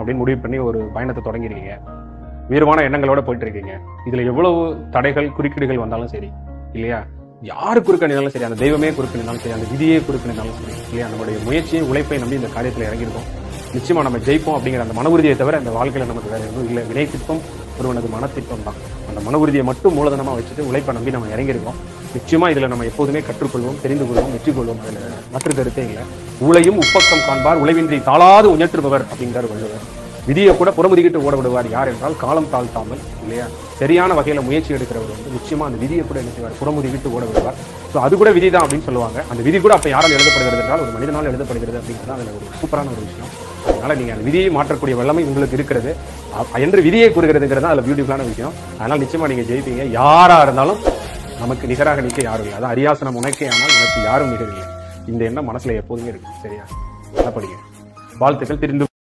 அப்படின்னு முடிவு பண்ணி ஒரு பயணத்தை தொடங்கிருக்கீங்க உயர்வான எண்ணங்களோட போயிட்டு இருக்கீங்க இதுல எவ்வளவு தடைகள் குறுக்கீடுகள் வந்தாலும் சரி இல்லையா யாரு குறுக்க நின்னாலும் சரி அந்த தெய்வமே குறுக்க நின்னாலும் சரி அந்த விதியே குறுக்க நின்னாலும் சரி இல்லையா நம்மளுடைய முயற்சியை உழைப்பை நம்பி இந்த காரியத்துல இறங்கியிருக்கோம் நிச்சயமா நம்ம ஜெயிப்போம் அப்படிங்கிற அந்த மன உறுதியை தவிர அந்த வாழ்க்கையில நமக்கு வேற எதுவும் இல்லை வினை திட்டம் ஒருவனது மனத்திட்டம் தான் அந்த மன உறுதியை மட்டும் மூலதனமா வச்சுட்டு உழைப்பை நம்பி நம்ம இறங்கியிருக்கோம் நிச்சயமா இதுல நம்ம எப்போதுமே கற்றுக்கொள்வோம் தெரிந்து கொள்வோம் வெற்றி கொள்வோம் அதுல மாற்று கருத்தே இல்லை உழையும் உப்பக்கம் காண்பார் உழைவின்றி தாளாது உயற்றுபவர் அப்படிங்கிறார் வள்ளுவர் விதியை கூட புறமுதுகிட்டு ஓட விடுவார் யார் என்றால் காலம் தாழ்த்தாமல் இல்லையா சரியான வகையில முயற்சி எடுக்கிறவர் வந்து நிச்சயமா அந்த விதியை கூட என்ன செய்வார் புறமுதுகிட்டு ஓட விடுவார் ஸோ அது கூட விதி தான் அப்படின்னு சொல்லுவாங்க அந்த விதி கூட அப்ப யாரால் எழுதப்படுகிறது என்றால் ஒரு மனிதனால் எழுதப்படுகிறது அப்படிங்கிறது அதுல ஒரு சூப்பரான ஒரு விஷயம் அதனால நீங்க அந்த விதியை மாற்றக்கூடிய வல்லமை உங்களுக்கு இருக்கிறது அ- என்று விதியை கூறுகிறதுங்கிறது தான் அதுல பியூட்டிஃபுல்லான விஷயம் அதனால நிச்சயமா நீங்க ஜெயிப்பீங்க யாரா இருந்தாலும் நமக்கு நிகராக நிற்க யாரும் இல்லை அதான் அரியாசனம் உனக்கே ஆனால் உனக்கு யாரும் நிகரில்லை இந்த எண்ணம் மனசுல எப்போதுமே இருக்கு சரியா நல்லா படிங்க வாழ்த்துக்கள் தெரிந்து